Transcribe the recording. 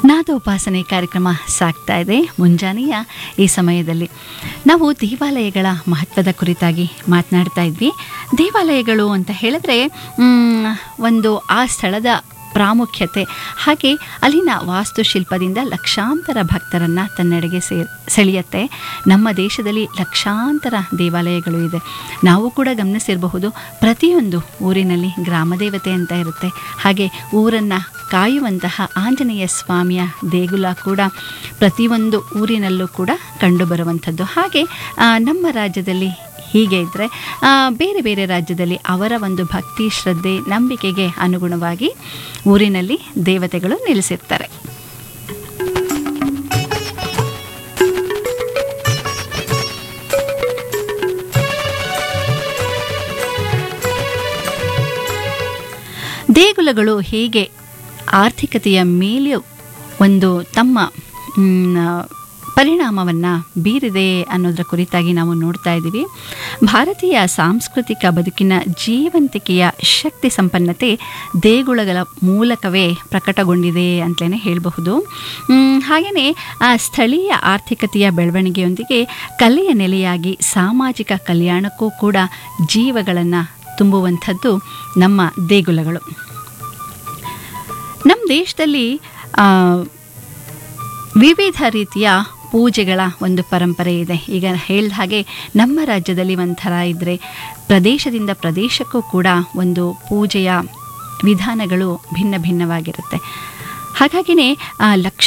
ನಾದೋಪಾಸನೆ ಕಾರ್ಯಕ್ರಮ ಸಾಗ್ತಾ ಇದೆ ಮುಂಜಾನೆಯ ಈ ಸಮಯದಲ್ಲಿ ನಾವು ದೇವಾಲಯಗಳ ಮಹತ್ವದ ಕುರಿತಾಗಿ ಮಾತನಾಡ್ತಾ ಇದ್ವಿ ದೇವಾಲಯಗಳು ಅಂತ ಹೇಳಿದ್ರೆ ಮ್, ಒಂದು ಆ ಸ್ಥಳದ ಪ್ರಾಮುಖ್ಯತೆ ಹಾಗೆ ಅಲ್ಲಿನ ವಾಸ್ತುಶಿಲ್ಪದಿಂದ ಲಕ್ಷಾಂತರ ಭಕ್ತರನ್ನು ತನ್ನೆಡೆಗೆ ಸೇ ಸೆಳೆಯುತ್ತೆ ನಮ್ಮ ದೇಶದಲ್ಲಿ ಲಕ್ಷಾಂತರ ದೇವಾಲಯಗಳು ಇದೆ ನಾವು ಕೂಡ ಗಮನಿಸಿರಬಹುದು ಪ್ರತಿಯೊಂದು ಊರಿನಲ್ಲಿ ಗ್ರಾಮದೇವತೆ ಅಂತ ಇರುತ್ತೆ ಹಾಗೆ ಊರನ್ನು ಕಾಯುವಂತಹ ಆಂಜನೇಯ ಸ್ವಾಮಿಯ ದೇಗುಲ ಕೂಡ ಪ್ರತಿಯೊಂದು ಊರಿನಲ್ಲೂ ಕೂಡ ಕಂಡುಬರುವಂಥದ್ದು ಹಾಗೆ ಆ, ನಮ್ಮ ರಾಜ್ಯದಲ್ಲಿ ಹೀಗೆ ಇದ್ದರೆ ಬೇರೆ ಬೇರೆ ರಾಜ್ಯದಲ್ಲಿ ಅವರ ಒಂದು ಭಕ್ತಿ ಶ್ರದ್ಧೆ ನಂಬಿಕೆಗೆ ಅನುಗುಣವಾಗಿ ಊರಿನಲ್ಲಿ ದೇವತೆಗಳು ನೆಲೆಸಿರ್ತಾರೆ ದೇಗುಲಗಳು ಹೇಗೆ ಆರ್ಥಿಕತೆಯ ಮೇಲೆ ಒಂದು ತಮ್ಮ ಪರಿಣಾಮವನ್ನು ಬೀರಿದೆ ಅನ್ನೋದರ ಕುರಿತಾಗಿ ನಾವು ನೋಡ್ತಾ ಇದ್ದೀವಿ ಭಾರತೀಯ ಸಾಂಸ್ಕೃತಿಕ ಬದುಕಿನ ಜೀವಂತಿಕೆಯ ಶಕ್ತಿ ಸಂಪನ್ನತೆ ದೇಗುಲಗಳ ಮೂಲಕವೇ ಪ್ರಕಟಗೊಂಡಿದೆ ಅಂತಲೇ ಹೇಳಬಹುದು ಹಾಗೆಯೇ ಆ ಸ್ಥಳೀಯ ಆರ್ಥಿಕತೆಯ ಬೆಳವಣಿಗೆಯೊಂದಿಗೆ ಕಲೆಯ ನೆಲೆಯಾಗಿ ಸಾಮಾಜಿಕ ಕಲ್ಯಾಣಕ್ಕೂ ಕೂಡ ಜೀವಗಳನ್ನು ತುಂಬುವಂಥದ್ದು ನಮ್ಮ ದೇಗುಲಗಳು ನಮ್ಮ ದೇಶದಲ್ಲಿ ಆ, ವಿವಿಧ ರೀತಿಯ ಪೂಜೆಗಳ ಒಂದು ಪರಂಪರೆ ಇದೆ ಈಗ ಹೇಳಿದ ಹಾಗೆ ನಮ್ಮ ರಾಜ್ಯದಲ್ಲಿ ಒಂಥರ ಇದ್ದರೆ ಪ್ರದೇಶದಿಂದ ಪ್ರದೇಶಕ್ಕೂ ಕೂಡ ಒಂದು ಪೂಜೆಯ ವಿಧಾನಗಳು ಭಿನ್ನ ಭಿನ್ನವಾಗಿರುತ್ತೆ ಹಾಗಾಗಿನೇ ಆ, ಲಕ್ಷ